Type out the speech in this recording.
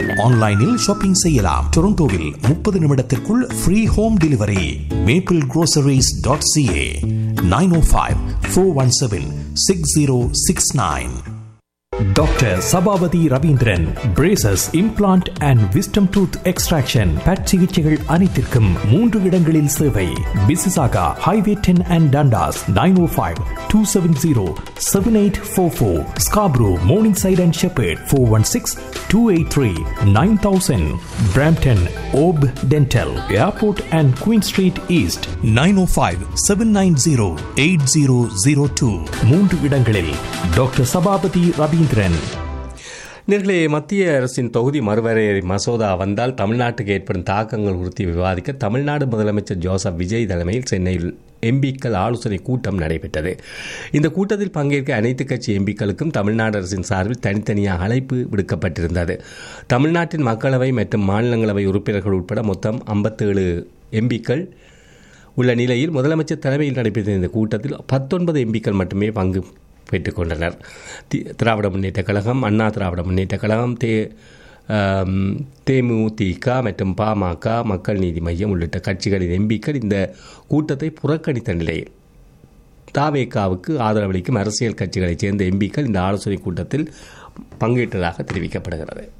ஆன்லைனில் ஷாப்பிங் செய்யலாம் டொரண்டோவில் முப்பது நிமிடத்திற்குள் free home delivery maple groceries.ca dot CA nine O five four one seven six zero six nine doctor Sabapathy Raveendran braces implant and wisdom tooth extraction but சிகிச்சைகள் அனைத்திற்கும் மூன்று இடங்களில் சேவை Mississauga highway ten and Dundas nine O five two seven zero seven eight four four Scarborough Morningside and Sheppard four one six two eight three nine thousand Brampton ஓப் dental airport and queen street east nine O five seven nine zero eight zero zero two மூன்று இடங்களில் doctor Sabapathy Ravindran நேர்களே மத்திய அரசின் தொகுதி மறுவரையறை மசோதா வந்தால் தமிழ்நாட்டுக்கு ஏற்படும் தாக்கங்கள் குறித்து விவாதிக்க தமிழ்நாடு முதலமைச்சர் ஜோசப் விஜய் தலைமையில் சென்னையில் எம்பிக்கள் ஆலோசனை கூட்டம் நடைபெற்றது இந்த கூட்டத்தில் பங்கேற்க அனைத்து கட்சி எம்பிக்களுக்கும் தமிழ்நாடு அரசின் சார்பில் தனித்தனியாக அழைப்பு விடுக்கப்பட்டிருந்தது தமிழ்நாட்டின் மக்களவை மற்றும் மாநிலங்களவை உறுப்பினர்கள் உட்பட மொத்தம் ஐம்பத்தேழு எம்பிக்கள் உள்ள நிலையில் முதலமைச்சர் தலைமையில் நடைபெற்ற இந்த கூட்டத்தில் பத்தொன்பது எம்பிக்கள் மட்டுமே பங்கு பெற்றுக்கொண்டனர் தி- திராவிட முன்னேற்ற கழகம் அண்ணா திராவிட முன்னேற்ற கழகம் தே ஆம், தேமுதிக மற்றும் பாமக மக்கள் நீதி மையம் உள்ளிட்ட கட்சிகளின் எம்பிக்கள் இந்த கூட்டத்தை புறக்கணித்த நிலையில் தாவேகாவுக்கு ஆதரவளிக்கும் அரசியல் கட்சிகளைச் சேர்ந்த எம்பிக்கள் இந்த ஆலோசனை கூட்டத்தில் பங்கேற்றதாக தெரிவிக்கப்படுகிறது